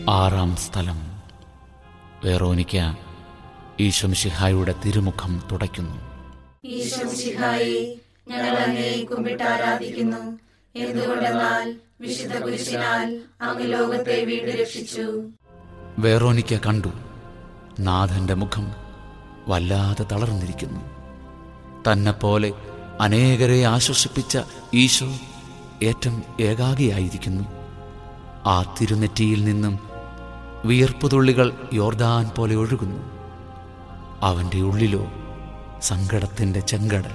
ആറാം സ്ഥലം വേറോനിക്ക ഈശ്വംഷിഹായുടെ തിരുമുഖം തുടയ്ക്കുന്നു ഈശ്വംശിഹായി ഞങ്ങൾ അങ്ങയെ കുമ്പിട്ട് ആരാധിക്കുന്നു എന്തുകൊണ്ടെന്നാൽ വിശുദ്ധ കുരിശിനാൽ അങ്ങ് ലോകത്തെ വീണ്ടും രക്ഷിച്ചു വേറോനിക്ക കണ്ടു നാഥന്റെ മുഖം വല്ലാതെ തളർന്നിരിക്കുന്നു തന്നെപ്പോലെ അനേകരെ ആശ്വസിപ്പിച്ച ഈശോ ഏറ്റവും ഏകാഗിയായിരിക്കുന്നു ആ തിരുനെറ്റിയിൽ നിന്നും വിയർപ്പുതുള്ളികൾ യോർദാൻ പോലെ ഒഴുകുന്നു അവൻ്റെ ഉള്ളിലോ സങ്കടത്തിൻ്റെ ചെങ്കടൽ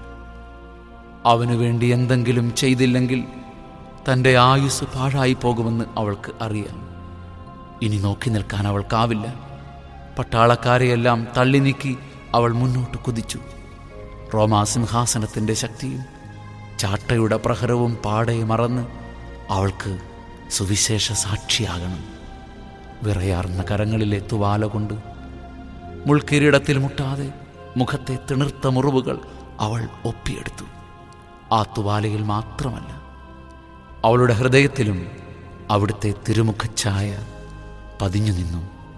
അവനു വേണ്ടി എന്തെങ്കിലും ചെയ്തില്ലെങ്കിൽ തൻ്റെ ആയുസ് പാഴായി പോകുമെന്ന് അവൾക്ക് അറിയാം ഇനി നോക്കി നിൽക്കാൻ അവൾക്കാവില്ല പട്ടാളക്കാരെയെല്ലാം തള്ളി നീക്കി അവൾ മുന്നോട്ട് കുതിച്ചു റോമാസിംഹാസനത്തിൻ്റെ ശക്തിയും ചാട്ടയുടെ പ്രഹരവും പാടെ മറന്ന് അവൾക്ക് സുവിശേഷ സാക്ഷിയാകണം വിറയാർന്ന കരങ്ങളിലെ തുവാല കൊണ്ട് മുൾക്കിരീടത്തിൽ മുട്ടാതെ മുഖത്തെ തിണിർത്ത മുറിവുകൾ അവൾ ഒപ്പിയെടുത്തു ആ തുവാലയിൽ മാത്രമല്ല അവളുടെ ഹൃദയത്തിലും അവിടുത്തെ തിരുമുഖഛായ പതിഞ്ഞു നിന്നു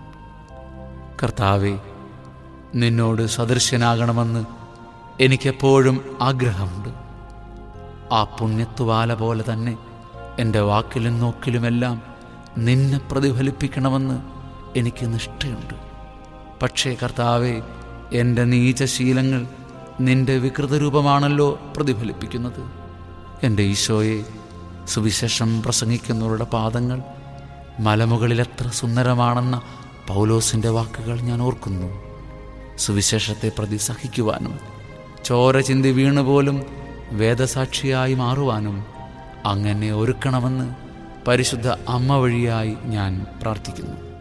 കർത്താവെ നിന്നോട് സദൃശ്യനാകണമെന്ന് എനിക്കെപ്പോഴും ആഗ്രഹമുണ്ട് ആ പുണ്യത്തുവാല പോലെ തന്നെ എൻ്റെ വാക്കിലും നോക്കിലുമെല്ലാം നിന്നെ പ്രതിഫലിപ്പിക്കണമെന്ന് എനിക്ക് നിഷ്ഠയുണ്ട് പക്ഷേ കർത്താവെ എൻ്റെ നീചശീലങ്ങൾ നിന്റെ വികൃതരൂപമാണല്ലോ പ്രതിഫലിപ്പിക്കുന്നത് എൻ്റെ ഈശോയെ സുവിശേഷം പ്രസംഗിക്കുന്നവരുടെ പാദങ്ങൾ മലമുകളിലെത്ര സുന്ദരമാണെന്ന പൗലോസിൻ്റെ വാക്കുകൾ ഞാൻ ഓർക്കുന്നു സുവിശേഷത്തെ പ്രതി സഹിക്കുവാനും ചോര ചിന്തി വീണുപോലും വേദസാക്ഷിയായി മാറുവാനും അങ്ങനെ ഒരുക്കണമെന്ന് പരിശുദ്ധ അമ്മ വഴിയായി ഞാൻ പ്രാർത്ഥിക്കുന്നു